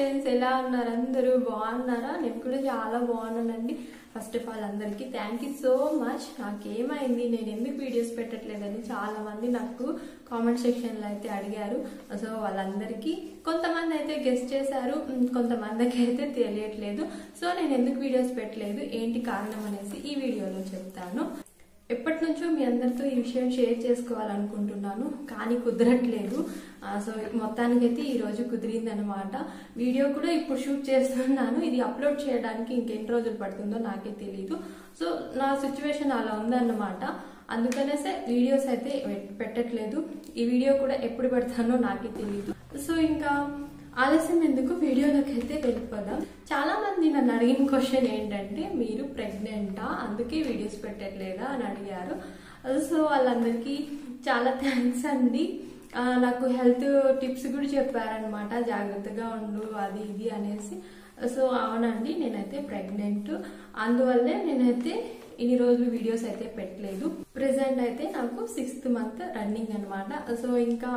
friends ఎలా ఉన్నారు అందరూ బాగున్నారా నేను కూడా చాలా బాగున్నానండి ఫస్ట్ ఆఫ్ ఆల్ అందరికీ థ్యాంక్ యూ సో మచ్ నాకేమైంది నేను ఎందుకు వీడియోస్ పెట్టట్లేదని చాలా మంది నాకు కామెంట్ సెక్షన్లో అయితే అడిగారు సో వాళ్ళందరికీ కొంతమంది అయితే గెస్ట్ చేశారు ఉమ్, కొంతమందికి అయితే తెలియట్లేదు సో నేను ఎందుకు వీడియోస్ పెట్టలేదు ఏంటి కారణం అనేసి ఈ వీడియోలో చెప్తాను ఎప్పటి నుంచో మీ అందరితో ఈ విషయం షేర్ చేసుకోవాలనుకుంటున్నాను కానీ కుదరట్లేదు ఆ, సో మొత్తానికైతే ఈ రోజు కుదిరిందనమాట వీడియో కూడా ఇప్పుడు షూట్ చేస్తున్నాను ఇది అప్లోడ్ చేయడానికి ఇంకెన్ని రోజులు పడుతుందో నాకే తెలియదు సో నా సిచ్యువేషన్ అలా ఉందన్నమాట అందుకనేసే వీడియోస్ అయితే పెట్- పెట్టట్లేదు ఈ వీడియో కూడా ఎప్పుడు పెడతానో నాకే తెలియదు సో ఇంకా ఆలస్యం ఎందుకు వీడియోలోకి అయితే వెళ్ళిపోదాం చాలా మంది నన్ను అడిగిన క్వశ్చన్ ఏంటంటే మీరు ప్రెగ్నెంటా అందుకే వీడియోస్ పెట్టట్లేదా అని అడిగారు సో వాళ్ళందరికీ చాలా థ్యాంక్స్ అండి ఆ, నాకు హెల్త్ టిప్స్ కూడా చెప్పారనమాట జాగ్రత్తగా ఉండు అది ఇది అనేసి సో అవునండి నేనైతే ప్రెగ్నెంట్ అందువల్లే నేనైతే ఇన్ని రోజులు వీడియోస్ అయితే పెట్టలేదు ప్రెసెంట్ అయితే నాకు సిక్స్త్ మంత్ రన్నింగ్ అనమాట సో ఇంకా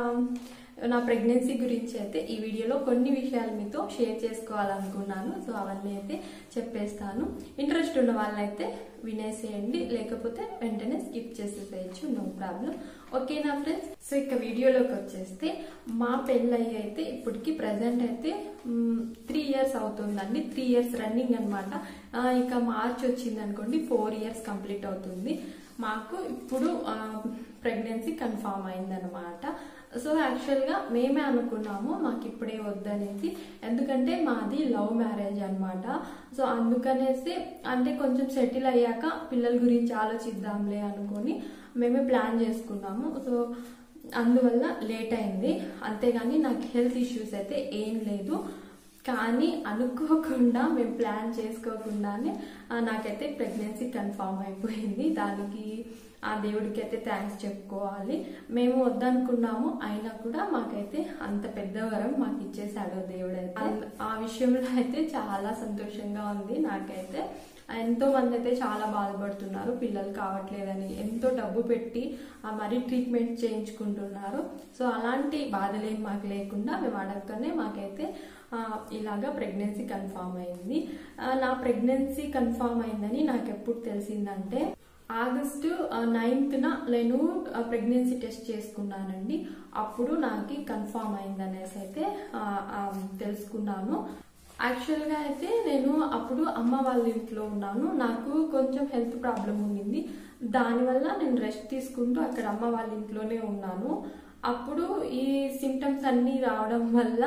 నా ప్రెగ్నెన్సీ గురించి అయితే ఈ వీడియోలో కొన్ని విషయాలు మీతో షేర్ చేసుకోవాలనుకున్నాను సో అవన్నీ అయితే చెప్పేస్తాను ఇంట్రెస్ట్ ఉన్న వాళ్ళైతే వినేసేయండి లేకపోతే వెంటనే స్కిప్ చేసేసేయచ్చు నో ప్రాబ్లం ఓకేనా ఫ్రెండ్స్ సో ఇక వీడియోలోకి వచ్చేస్తే మా పెళ్ళయి అయితే ఇప్పటికి ప్రజెంట్ అయితే త్రీ ఇయర్స్ అవుతుందండి త్రీ ఇయర్స్ రన్నింగ్ అనమాట ఇక మార్చ్ వచ్చింది అనుకోండి ఫోర్ ఇయర్స్ కంప్లీట్ అవుతుంది మాకు ఇప్పుడు ప్రెగ్నెన్సీ కన్ఫామ్ అయిందనమాట సో యాక్చువల్గా మేమే అనుకున్నాము మాకు ఇప్పుడే వద్దనేసి ఎందుకంటే మాది లవ్ మ్యారేజ్ అన్నమాట సో అందుకనేసి అంటే కొంచెం సెటిల్ అయ్యాక పిల్లల గురించి ఆలోచిద్దాంలే అనుకొని మేమే ప్లాన్ చేసుకున్నాము సో అందువల్ల లేట్ అయింది అంతేగాని నాకు హెల్త్ ఇష్యూస్ అయితే ఏం లేదు కానీ అనుకోకుండా మేము ప్లాన్ చేసుకోకుండానే ఆ, నాకైతే ప్రెగ్నెన్సీ కన్ఫామ్ అయిపోయింది దానికి ఆ దేవుడికి అయితే థ్యాంక్స్ చెప్పుకోవాలి మేము వద్దనుకున్నాము అయినా కూడా మాకైతే అంత పెద్ద వరం మాకు ఇచ్చేసాడు దేవుడు అయితే అం- ఆ విషయంలో అయితే చాలా సంతోషంగా ఉంది నాకైతే ఎంతో మంది అయితే చాలా బాధపడుతున్నారు పిల్లలు కావట్లేదని ఎంతో డబ్బు పెట్టి ఆ, మరీ ట్రీట్మెంట్ చేయించుకుంటున్నారు సో అలాంటి బాధలేం మాకు లేకుండా మేము అడగగానే మాకైతే ఆ, ఇలాగా ప్రెగ్నెన్సీ కన్ఫామ్ అయింది ఆ, నా ప్రెగ్నెన్సీ కన్ఫామ్ అయిందని నాకు ఎప్పుడు తెలిసిందంటే ఆగస్టు నైన్త్న నేను ప్రెగ్నెన్సీ టెస్ట్ చేసుకున్నానండి అప్పుడు నాకు కన్ఫామ్ అయిందనేసి అయితే ఆ, ఆ, తెలుసుకున్నాను యాక్చువల్గా అయితే నేను అప్పుడు అమ్మ వాళ్ళ ఇంట్లో ఉన్నాను నాకు కొంచెం హెల్త్ ప్రాబ్లం ఉండింది దానివల్ల నేను రెస్ట్ తీసుకుంటూ అక్కడ అమ్మ వాళ్ళ ఇంట్లోనే ఉన్నాను అప్పుడు ఈ సిమ్టమ్స్ అన్నీ రావడం వల్ల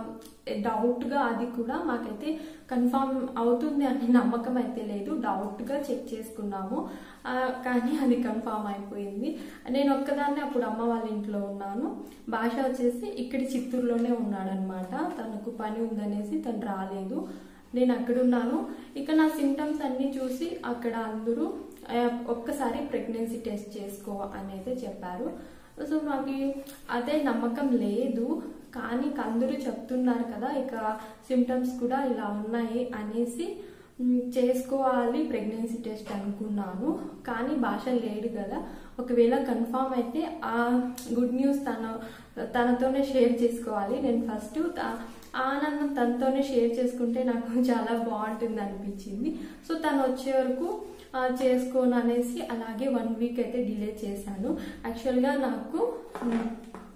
డౌట్ గా అది కూడా మాకైతే కన్ఫామ్ అవుతుంది అనే నమ్మకం అయితే లేదు డౌట్ గా చెక్ చేసుకున్నాము ఆ, కానీ అది కన్ఫామ్ అయిపోయింది నేను ఒక్కదాన్ని అప్పుడు అమ్మ వాళ్ళ ఇంట్లో ఉన్నాను భాష వచ్చేసి ఇక్కడ చిత్తూరులోనే ఉన్నాడనమాట తనకు పని ఉందనేసి తను రాలేదు నేను అక్కడ ఉన్నాను ఇక నా సిమ్టమ్స్ అన్ని చూసి అక్కడ అందరూ ఆ, ఒక్కసారి ప్రెగ్నెన్సీ టెస్ట్ చేసుకో అని అయితే చెప్పారు సో మాకు అదే నమ్మకం లేదు కానీ ఇక అందరూ చెప్తున్నారు కదా ఇక సిమ్టమ్స్ కూడా ఇలా ఉన్నాయి అనేసి మ్, చేసుకోవాలి ప్రెగ్నెన్సీ టెస్ట్ అనుకున్నాను కానీ భాష లేడు కదా ఒకవేళ కన్ఫామ్ అయితే ఆ గుడ్ న్యూస్ తన తనతోనే షేర్ చేసుకోవాలి నేను ఫస్ట్ ఆనందం తనతోనే షేర్ చేసుకుంటే నాకు చాలా బాగుంటుంది అనిపించింది సో తను వచ్చే వరకు ఆ, చేసుకోను అనేసి అలాగే వన్ వీక్ అయితే డిలే చేశాను యాక్చువల్గా నాకు మ్,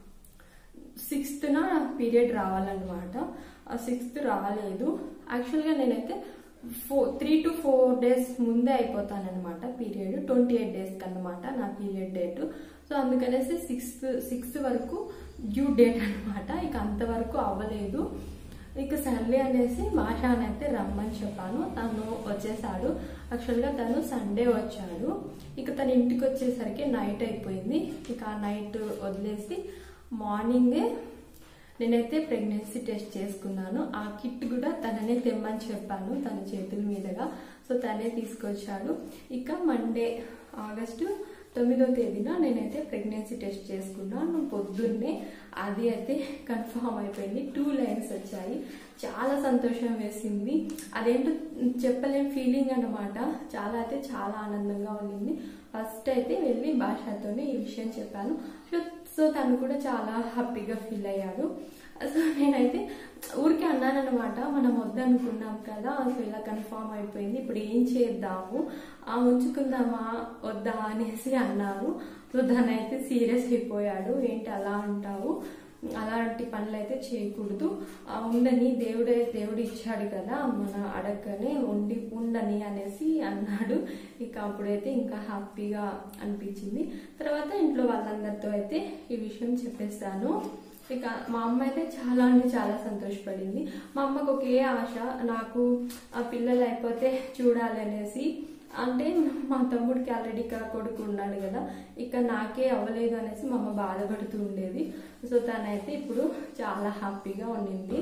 సిక్స్త్న పీరియడ్ రావాలన్నమాట ఆ సిక్స్త్ రాలేదు యాక్చువల్గా నేనైతే four three to four days ముందే అయిపోతానన్నమాట పీరియడ్ ట్వంటీ ఎయిట్ డేస్కి అనమాట నా పీరియడ్ డేట్ సో అందుకనేసి సిక్స్త్ సిక్స్త్ వరకు డ్యూ డేట్ అనమాట ఇక అంతవరకు అవ్వలేదు ఇక సర్లే అనేసి భాషాని అయితే రమ్మని చెప్పాను తను వచ్చేసాడు యాక్చువల్గా తను సండే వచ్చాడు ఇక తన ఇంటికి వచ్చేసరికి నైట్ అయిపోయింది ఇక ఆ నైట్ వదిలేసి మార్నింగే నేనైతే ప్రెగ్నెన్సీ టెస్ట్ చేసుకున్నాను ఆ కిట్ కూడా తననే తెమ్మని చెప్పాను తన చేతుల మీదుగా సో తనే తీసుకొచ్చాడు ఇక మండే ఆగస్టు తొమ్మిదో తేదీన నేనైతే ప్రెగ్నెన్సీ టెస్ట్ చేసుకున్నాను పొద్దున్నే అది అయితే కన్ఫామ్ అయిపోయింది టూ లైన్స్ వచ్చాయి చాలా సంతోషం వేసింది అదేంటో చెప్పలేని ఫీలింగ్ అన్నమాట చాలా అయితే చాలా ఆనందంగా ఉండింది ఫస్ట్ అయితే వెళ్ళి భాషతోనే ఈ విషయం చెప్పాను సో సో తను కూడా చాలా హ్యాపీగా ఫీల్ అయ్యాడు సో నేనైతే ఊరికే అన్నా అన్నానమాట మనం వద్దనుకున్నాం కదా సో ఇలా కన్ఫామ్ అయిపోయింది ఇప్పుడు ఏం చేద్దాము ఆ ఉంచుకుందామా వద్దా అనేసి అన్నారు సో దాని అయితే సీరియస్ అయిపోయాడు ఏంటి అలా అంటావు అలాంటి పనులు అయితే చేయకూడదు ఆ ఉండని దేవుడే దేవుడు ఇచ్చాడు కదా మన అడగనే ఉండి ఉండని అనేసి అన్నాడు ఇక అప్పుడైతే ఇంకా హ్యాపీగా అనిపించింది తర్వాత ఇంట్లో వాళ్ళందరితో అయితే ఈ విషయం చెప్పేస్తాను ఇక మా అమ్మ అయితే చాలా అంటే చాలా సంతోషపడింది మా అమ్మకు ఒకే ఆశ నాకు ఆ పిల్లలు అయిపోతే చూడాలి అనేసి అంటే మా తమ్ముడికి ఆల్రెడీ ఇక్కడ కొడుకు ఉన్నాడు కదా ఇక నాకే అవ్వలేదు అనేసి మా అమ్మ బాధపడుతూ ఉండేది సో తనైతే ఇప్పుడు చాలా హ్యాపీగా ఉండింది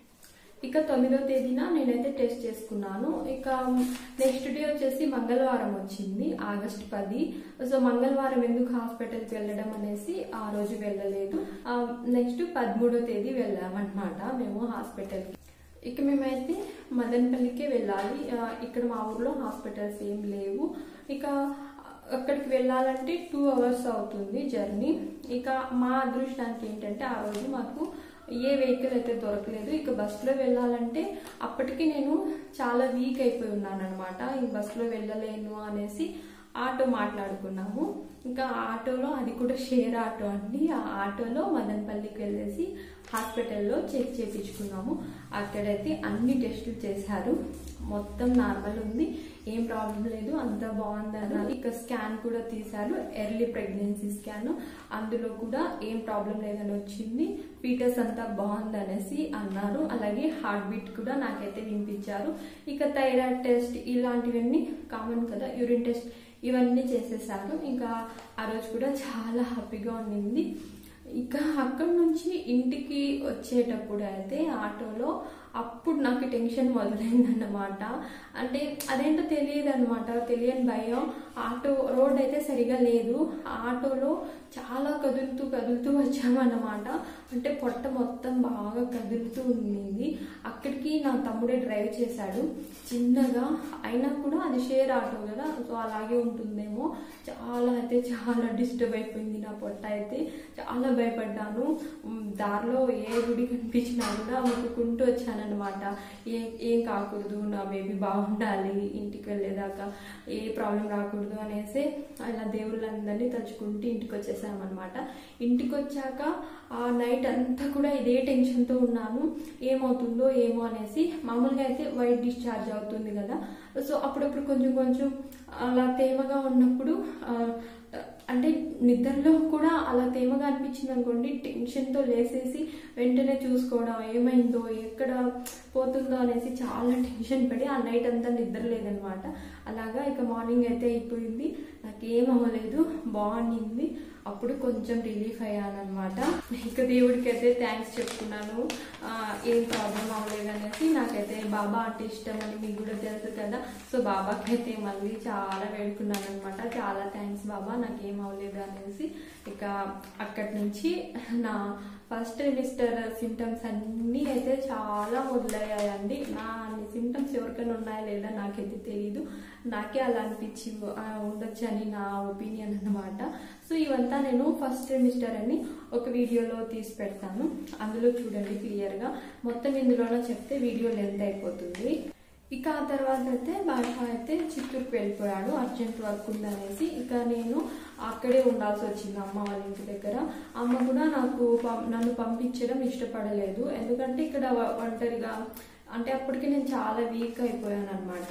ఇక తొమ్మిదో తేదీన నేనైతే టెస్ట్ చేసుకున్నాను ఇక నెక్స్ట్ డే వచ్చేసి మంగళవారం వచ్చింది ఆగస్ట్ పది సో మంగళవారం ఎందుకు హాస్పిటల్కి వెళ్ళడం అనేసి ఆ రోజు వెళ్ళలేదు నెక్స్ట్ పదమూడో తేదీ వెళ్ళామన్నమాట మేము హాస్పిటల్కి ఇక మేమైతే మదనపల్లికే వెళ్ళాలి ఆ, ఇక్కడ మా ఊర్లో హాస్పిటల్స్ ఏం లేవు ఇక అక్కడికి వెళ్ళాలంటే టూ అవర్స్ అవుతుంది జర్నీ ఇక మా అదృష్టానికి ఏంటంటే ఆ రోజు మాకు ఏ వెహికల్ అయితే దొరకలేదు ఇక బస్సులో వెళ్ళాలంటే అప్పటికి నేను చాలా వీక్ అయిపోయి ఉన్నాను అనమాట ఈ బస్సులో వెళ్ళలేను అనేసి ఆటో మాట్లాడుకున్నాము ఇంకా ఆ ఆటోలో అది కూడా షేర్ ఆటో అండి ఆ ఆటోలో మదనపల్లికి వెళ్ళేసి హాస్పిటల్లో చెక్ చేయించుకున్నాము అక్కడైతే అన్ని టెస్టులు చేశారు మొత్తం నార్మల్ ఉంది ఏం ప్రాబ్లం లేదు అంతా బాగుంది అన్నారు ఇక స్కాన్ కూడా తీశారు ఎర్లీ ప్రెగ్నెన్సీ స్కాన్ అందులో కూడా ఏం ప్రాబ్లం లేదని వచ్చింది ఫీటస్ అంతా బాగుంది అనేసి అన్నారు అలాగే హార్ట్ బీట్ కూడా నాకైతే వినిపించారు ఇక థైరాయిడ్ టెస్ట్ ఇలాంటివన్నీ కామన్ కదా యూరిన్ టెస్ట్ ఇవన్నీ చేసేసారు ఇంకా ఆ రోజు కూడా చాలా హ్యాపీగా ఉండింది ఇక అక్కడి నుంచి ఇంటికి వచ్చేటప్పుడు అయితే ఆటోలో అప్పుడు నాకు టెన్షన్ మొదలైందన్నమాట అంటే అదేంటో తెలియదు అనమాట తెలియని భయం ఆటో రోడ్ అయితే సరిగా లేదు ఆ ఆటోలో చాలా కదులుతూ కదులుతూ వచ్చామన్నమాట అంటే పొట్ట మొత్తం బాగా కదులుతూ ఉండింది అక్కడికి నా తమ్ముడే డ్రైవ్ చేశాడు చిన్నగా అయినా కూడా అది షేర్ ఆటో కదా సో అలాగే ఉంటుందేమో చాలా అయితే చాలా డిస్టర్బ్ అయిపోయింది నా పొట్ట అయితే చాలా భయపడ్డాను ఉమ్, దారిలో ఏ గుడి కనిపించినా కూడా మొక్కుకుంటూ వచ్చానన్నమాట ఏ ఏం కాకూడదు నా బేబీ బాగుండాలి ఇంటికి వెళ్ళేదాకా ఏ ప్రాబ్లం రాకూడదు అనేసి అలా దేవుళ్ళందరినీ తలుచుకుంటూ ఇంటికి వచ్చేసామన్నమాట ఇంటికి వచ్చాక ఆ నైట్ అంతా కూడా ఇదే టెన్షన్తో ఉన్నాను ఏమవుతుందో ఏమో అనేసి మామూలుగా అయితే వైట్ డిశ్చార్జ్ అవుతుంది కదా సో అప్పుడప్పుడు కొంచెం కొంచెం అలా తేమగా ఉన్నప్పుడు ఆ, అంటే నిద్రలో కూడా అలా తేమగా అనిపించింది అనుకోండి టెన్షన్తో లేసేసి వెంటనే చూసుకోవడం ఏమైందో ఎక్కడ పోతుందో అనేసి చాలా టెన్షన్ పడి ఆ నైట్ అంతా నిద్ర లేదనమాట అలాగా ఇక మార్నింగ్ అయితే అయిపోయింది నాకేం అవ్వలేదు బాగుండింది అప్పుడు కొంచెం రిలీఫ్ అయ్యానమాట ఇక దేవుడికి అయితే థ్యాంక్స్ చెప్తున్నాను ఆ, ఏం ప్రాబ్లం అవ్వలేదు అనేసి నాకైతే బాబా అంటే ఇష్టం అని మీకు కూడా తెలుసు కదా సో బాబాకి అయితే మళ్ళీ చాలా వేడుకున్నాను అనమాట చాలా థ్యాంక్స్ బాబా నాకేం అవ్వలేదు అనేసి ఇక అక్కడి నుంచి నా ఫస్ట్ సెమిస్టర్ సిమ్టమ్స్ అన్నీ అయితే చాలా మొదలయ్యాయండి నా అన్ని సిమ్టమ్స్ ఎవరికైనా ఉన్నాయా లేదా నాకైతే తెలియదు నాకే అలా అనిపించి ఆ, ఉండొచ్చు అని నా ఒపీనియన్ అన్నమాట సో ఇవంతా నేను ఫస్ట్ సెమిస్టర్ అని ఒక వీడియోలో తీసి పెడతాను అందులో చూడండి క్లియర్గా మొత్తం ఇందులోనే చెప్తే వీడియో లెంత్ అయిపోతుంది ఇక ఆ తర్వాత అయితే బాషా అయితే చిత్తూరుకు వెళ్ళిపోయాడు అర్జెంట్ వర్క్ ఉందనేసి ఇక నేను అక్కడే ఉండాల్సి వచ్చింది అమ్మ వాళ్ళ ఇంటి దగ్గర అమ్మ కూడా నాకు పం- నన్ను పంపించడం ఇష్టపడలేదు ఎందుకంటే ఇక్కడ వ- ఒంటరిగా అంటే అప్పటికి నేను చాలా వీక్ అయిపోయాను అనమాట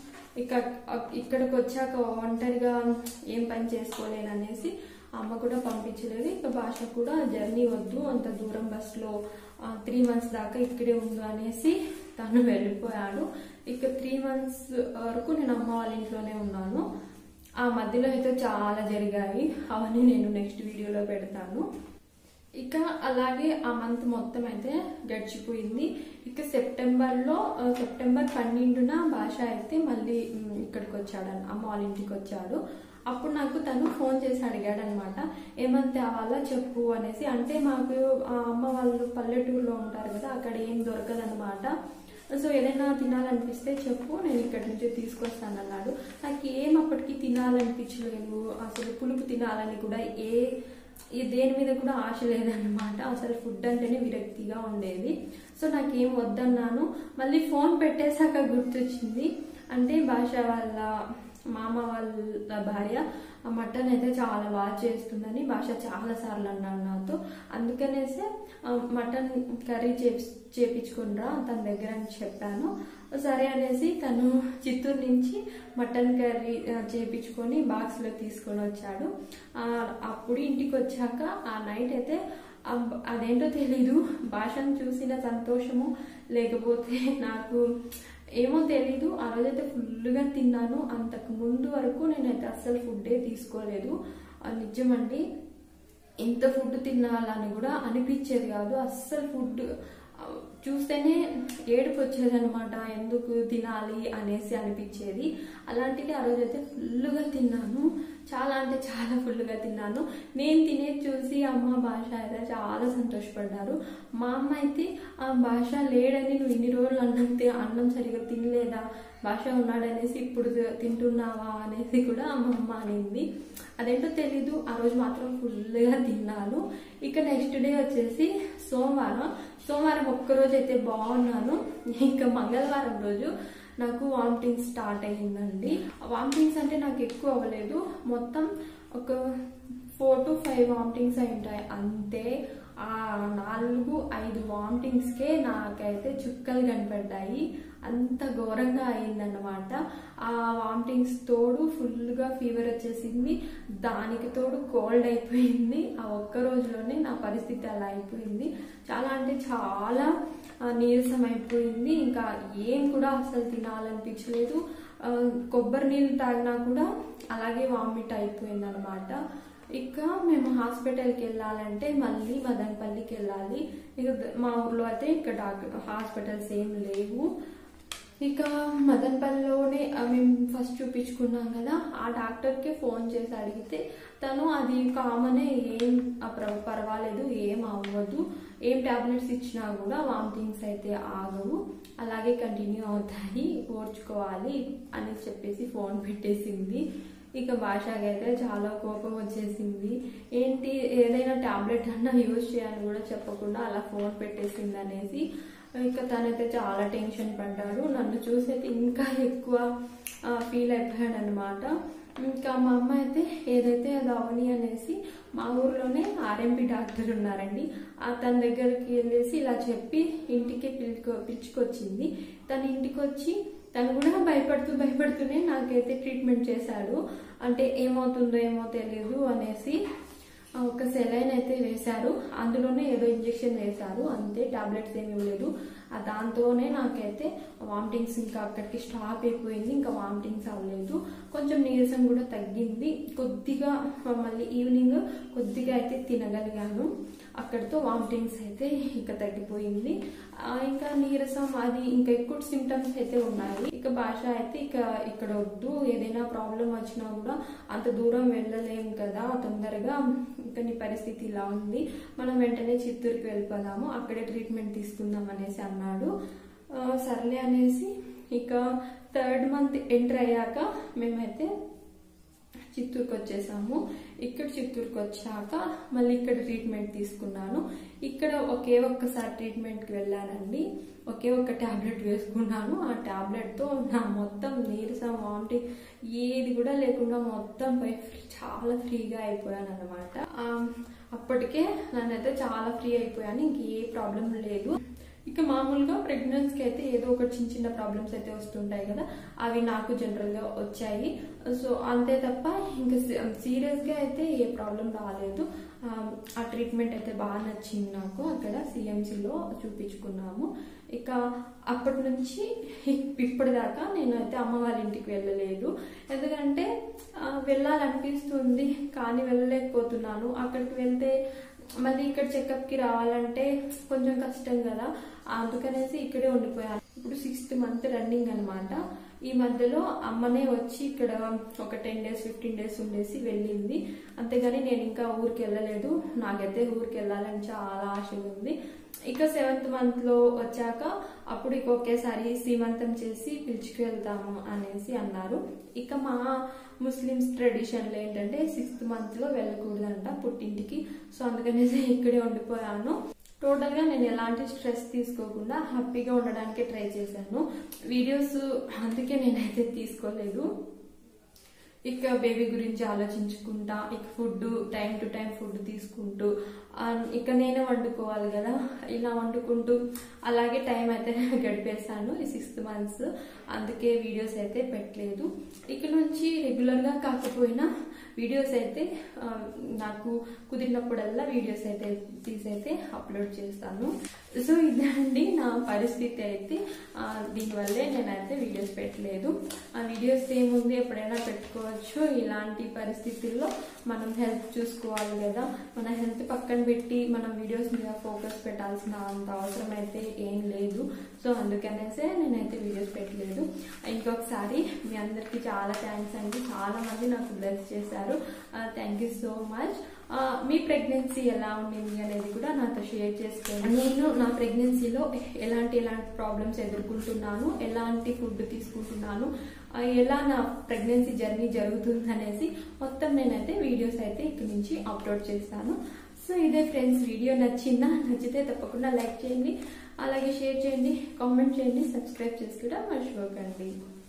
ఇక ఇక్కడికి వచ్చాక ఒంటరిగా ఏం పని చేసుకోలేను అనేసి అమ్మ కూడా పంపించలేదు ఇక భాష కూడా జర్నీ వద్దు అంత దూరం బస్సులో త్రీ మంత్స్ దాకా ఇక్కడే ఉండు అనేసి తను వెళ్ళిపోయాడు ఇక త్రీ మంత్స్ వరకు నేను అమ్మ వాళ్ళ ఇంట్లోనే ఉన్నాను ఆ మధ్యలో అయితే చాలా జరిగాయి అవన్నీ నేను నెక్స్ట్ వీడియోలో పెడతాను ఇక అలాగే ఆ మంత్ మొత్తం అయితే గడిచిపోయింది ఇక సెప్టెంబర్లో ఆ, సెప్టెంబర్ పన్నెండున భాష అయితే మళ్ళీ మ్, ఇక్కడికి వచ్చాడు అమ్మ వాళ్ళ ఇంటికి వచ్చాడు అప్పుడు నాకు తను ఫోన్ చేసి అడిగాడు అనమాట ఏమని తేవాలా చెప్పు అనేసి అంటే మాకు ఆ అమ్మ వాళ్ళు పల్లెటూరులో ఉంటారు కదా అక్కడ ఏం దొరకదనమాట సో ఏదైనా తినాలనిపిస్తే చెప్పు నేను ఇక్కడి నుంచి తీసుకొస్తానన్నాడు నాకు ఏం అప్పటికి తినాలనిపించలేదు అసలు పులుపు తినాలని కూడా ఏ ఈ దేని మీద కూడా ఆశ లేదన్నమాట అసలు ఫుడ్ అంటేనే విరక్తిగా ఉండేది సో నాకేం వద్దన్నాను మళ్ళీ ఫోన్ పెట్టేశాక గుర్తొచ్చింది అంటే భాష వాళ్ళ మామ వాళ్ళ భార్య ఆ మటన్ అయితే చాలా బాగా చేస్తుందని భాష చాలా సార్లు అన్నాడు నాతో అందుకనేసే ఆ, మటన్ కర్రీ చేపి చేపించుకునిరా తన దగ్గర అని చెప్పాను సరే అనేసి తను చిత్తూరు నుంచి మటన్ కర్రీ ఆ, చేపించుకొని బాక్స్లో తీసుకొని వచ్చాడు ఆ, అప్పుడు ఇంటికి వచ్చాక ఆ నైట్ అయితే అబ్- అదేంటో తెలీదు భాషను చూసిన సంతోషము లేకపోతే నాకు ఏమో తెలీదు ఆ రోజైతే ఫుల్గా తిన్నాను అంతకు ముందు వరకు నేనైతే అస్సలు ఫుడ్డే తీసుకోలేదు ఆ నిజమండి ఎంత ఫుడ్ తినాలని కూడా అనిపించేది కాదు అస్సలు ఫుడ్ ఆ, చూస్తేనే ఏడుపు వచ్చేది అనమాట ఎందుకు తినాలి అనేసి అనిపించేది అలాంటిది ఆ రోజైతే ఫుల్గా తిన్నాను చాలా అంటే చాలా ఫుల్గా తిన్నాను నేను తినేది చూసి అమ్మ భాష అయితే చాలా సంతోషపడ్డారు మా అమ్మ అయితే ఆ భాష లేడని నువ్వు ఇన్ని రోజులు అన్నం తి- అన్నం సరిగా తినలేదా భాష ఉన్నాడనేసి ఇప్పుడు తింటున్నావా అనేది కూడా మా అమ్మ అనింది అదేంటో తెలీదు ఆ రోజు మాత్రం ఫుల్గా తిన్నాను ఇక నెక్స్ట్ డే వచ్చేసి సోమవారం సోమవారం ఒక్కరోజు అయితే బాగున్నాను ఇంకా మంగళవారం రోజు నాకు వామిటింగ్స్ స్టార్ట్ అయ్యిందండి వామిటింగ్స్ అంటే నాకు ఎక్కువ అవ్వలేదు మొత్తం ఒక ఫోర్ టు ఫైవ్ వామిటింగ్స్ అయి ఉంటాయి అంతే ఆ నాలుగు ఐదు వామిటింగ్స్కే నాకైతే చుక్కలు కనపడ్డాయి అంత ఘోరంగా అయిందన్నమాట ఆ వామిటింగ్స్ తోడు ఫుల్గా ఫీవర్ వచ్చేసింది దానికి తోడు కోల్డ్ అయిపోయింది ఆ ఒక్క రోజులోనే నా పరిస్థితి అలా అయిపోయింది చాలా అంటే చాలా ఆ, నీరసం అయిపోయింది ఇంకా ఏం కూడా అసలు తినాలనిపించలేదు ఆ, కొబ్బరి నీళ్ళు తాగినా కూడా అలాగే వామిట్ అయిపోయింది అనమాట ఇక మేము హాస్పిటల్కి వెళ్ళాలంటే మళ్ళీ మదనపల్లికి వెళ్ళాలి ఇక ద- మా ఊర్లో అయితే ఇక్కడ డాక్టర్ హాస్పిటల్స్ ఏం లేవు ఇక మదనపల్లిలోనే ఆ, మేము ఫస్ట్ చూపించుకున్నాం కదా ఆ డాక్టర్కి ఫోన్ చేసి అడిగితే తను అది కామనే ఏం ఆ, ప్ర- పర్వాలేదు ఏం అవ్వదు ఏం టాబ్లెట్స్ ఇచ్చినా కూడా వామిటింగ్స్ అయితే ఆగవు అలాగే కంటిన్యూ అవుతాయి ఓర్చుకోవాలి అని చెప్పేసి ఫోన్ పెట్టేసింది ఇక భాషకి అయితే చాలా కోపం వచ్చేసింది ఏంటి ఏదైనా టాబ్లెట్ అన్నా యూజ్ చేయాలని కూడా చెప్పకుండా అలా ఫోన్ పెట్టేసింది అనేసి ఇక తనైతే చాలా టెన్షన్ పడ్డాడు నన్ను చూసి అయితే ఇంకా ఎక్కువ ఫీల్ అయిపోయాడు అనమాట ఇంకా మా అమ్మ అయితే ఏదైతే అది అవని అనేసి మా ఊర్లోనే ఆర్ఎంపీ డాక్టర్ ఉన్నారండి ఆ తన దగ్గరికి వెళ్ళేసి ఇలా చెప్పి ఇంటికి పిలుచుకో పిలుచుకొచ్చింది తన ఇంటికి వచ్చి తను కూడా భయపడుతూ భయపడుతూనే నాకైతే ట్రీట్మెంట్ చేశాడు అంటే ఏమవుతుందో ఏమో తెలియదు అనేసి ఆ, ఒక సెలైన్ అయితే వేశారు అందులోనే ఏదో ఇంజెక్షన్ వేశారు అంతే టాబ్లెట్స్ ఏమి ఇవ్వలేదు ఆ దాంతోనే నాకైతే వామిటింగ్స్ ఇంకా అక్కడికి స్టాప్ అయిపోయింది ఇంకా వామిటింగ్స్ అవ్వలేదు కొంచెం నీరసం కూడా తగ్గింది కొద్దిగా మళ్ళీ ఈవినింగ్ కొద్దిగా అయితే తినగలిగాను అక్కడితో వామిటింగ్స్ అయితే ఇక తగ్గిపోయింది ఆ, ఇంకా నీరసం అది ఇంకా ఎక్కువ సిమ్టమ్స్ అయితే ఉన్నాయి ఇక భాష అయితే ఇక ఇక్కడ వద్దు ఏదైనా ప్రాబ్లం వచ్చినా కూడా అంత దూరం వెళ్ళలేం కదా తొందరగా ఇంకా నీ పరిస్థితి ఇలా ఉంది మనం వెంటనే చిత్తూరుకి వెళ్ళిపోదాము అక్కడే ట్రీట్మెంట్ తీసుకుందాం అనేసి అన్నాడు ఆ, సర్లే అనేసి ఇక థర్డ్ మంత్ ఎంటర్ అయ్యాక మేమైతే చిత్తూరుకి వచ్చేసాము ఇక్కడ చిత్తూరుకి వచ్చాక మళ్ళీ ఇక్కడ ట్రీట్మెంట్ తీసుకున్నాను ఇక్కడ ఒకే ఒక్కసారి ట్రీట్మెంట్కి వెళ్ళానండి ఒకే ఒక్క ట్యాబ్లెట్ వేసుకున్నాను ఆ ట్యాబ్లెట్తో నా మొత్తం నీరసం వామిటింగ్ ఏది కూడా లేకుండా మొత్తం పోయి చాలా ఫ్రీగా అయిపోయాను అనమాట అప్పటికే నన్నైతే చాలా ఫ్రీ అయిపోయాను ఇంక ఏ ప్రాబ్లం లేదు ఇక మామూలుగా ప్రెగ్నెన్సీకి అయితే ఏదో ఒక చిన్న చిన్న ప్రాబ్లమ్స్ అయితే వస్తుంటాయి కదా అవి నాకు జనరల్గా వచ్చాయి సో అంతే తప్ప ఇంకా సీరియస్గా అయితే ఏ ప్రాబ్లం రాలేదు ఆ, ఆ ట్రీట్మెంట్ అయితే బాగా నచ్చింది నాకు అక్కడ సిఎంసిలో చూపించుకున్నాము ఇక అప్పటి నుంచి ఇప్పటిదాకా నేను అయితే అమ్మ వాళ్ళ ఇంటికి వెళ్ళలేదు ఎందుకంటే ఆ, వెళ్ళాలనిపిస్తుంది కానీ వెళ్ళలేకపోతున్నాను అక్కడికి వెళ్తే మళ్ళీ ఇక్కడ చెకప్కి రావాలంటే కొంచెం కష్టం కదా అందుకనేసి ఇక్కడే ఉండిపోయాను ఇప్పుడు సిక్స్త్ మంత్ రన్నింగ్ అన్నమాట ఈ మధ్యలో అమ్మనే వచ్చి ఇక్కడ ఒక టెన్ డేస్ ఫిఫ్టీన్ డేస్ ఉండేసి వెళ్ళింది అంతేగాని నేను ఇంకా ఊరికి వెళ్ళలేదు నాకైతే ఊరికి వెళ్ళాలని చాలా ఆశ ఉంది ఇక సెవెంత్ మంత్ లో వచ్చాక అప్పుడు ఇక ఒకేసారి సీమంతం చేసి పిలుచుకు వెళ్తాము అనేసి అన్నారు ఇక మా ముస్లిమ్స్ ట్రెడిషన్లో ఏంటంటే సిక్స్త్ మంత్ లో వెళ్ళకూడదంట పుట్టింటికి సో అందుకనేసి ఇక్కడే ఉండిపోయాను టోటల్ గా నేను ఎలాంటి స్ట్రెస్ తీసుకోకుండా హ్యాపీగా ఉండడానికి ట్రై చేశాను వీడియోస్ అందుకే నేనైతే తీసుకోలేదు ఇక బేబీ గురించి ఆలోచించుకుంటా ఇక food time to time food తీసుకుంటూ ఆ, ఇక నేనే వండుకోవాలి కదా ఇలా వండుకుంటూ అలాగే టైం అయితే గడిపేశాను ఈ సిక్స్త్ మంత్స్ అందుకే వీడియోస్ అయితే పెట్టలేదు ఇక నుంచి రెగ్యులర్గా కాకపోయినా వీడియోస్ అయితే ఆ, నాకు కుదిరినప్పుడల్లా వీడియోస్ అయితే తీసైతే అప్లోడ్ చేస్తాను సో ఇదండి నా పరిస్థితి అయితే ఆ, దీనివల్లే నేనైతే వీడియోస్ పెట్టలేదు ఆ వీడియోస్ ఏముంది ఎప్పుడైనా పెట్టుకోవచ్చు ఇలాంటి పరిస్థితుల్లో మనం హెల్త్ చూసుకోవాలి కదా మన హెల్త్ పక్కన పెట్టి మనం వీడియోస్ మీద ఫోకస్ పెట్టాల్సిన అంత అవసరం అయితే ఏం లేదు సో అందుకనేసే నేనైతే వీడియోస్ పెట్టలేదు ఇంకొకసారి మీ అందరికీ చాలా థ్యాంక్స్ అండి చాలా మంది నాకు బ్లెస్ చేశారు థ్యాంక్ యూ సో మచ్ మీ ప్రెగ్నెన్సీ ఎలా ఉండింది అనేది కూడా నాతో షేర్ చేసుకోండి నేను నా ప్రెగ్నెన్సీలో ఎలాంటి ఎలాంటి ప్రాబ్లమ్స్ ఎదుర్కొంటున్నాను ఎలాంటి ఫుడ్ తీసుకుంటున్నాను ఆ, ఎలా నా ప్రెగ్నెన్సీ జర్నీ జరుగుతుంది అనేసి మొత్తం నేనైతే వీడియోస్ అయితే ఇక్కడి నుంచి అప్లోడ్ చేస్తాను సో ఇదే ఫ్రెండ్స్ వీడియో నచ్చిందా నచ్చితే తప్పకుండా లైక్ చేయండి అలాగే షేర్ చేయండి కామెంట్ చేయండి సబ్స్క్రైబ్ చేసి కూడా మర్చిపోకండి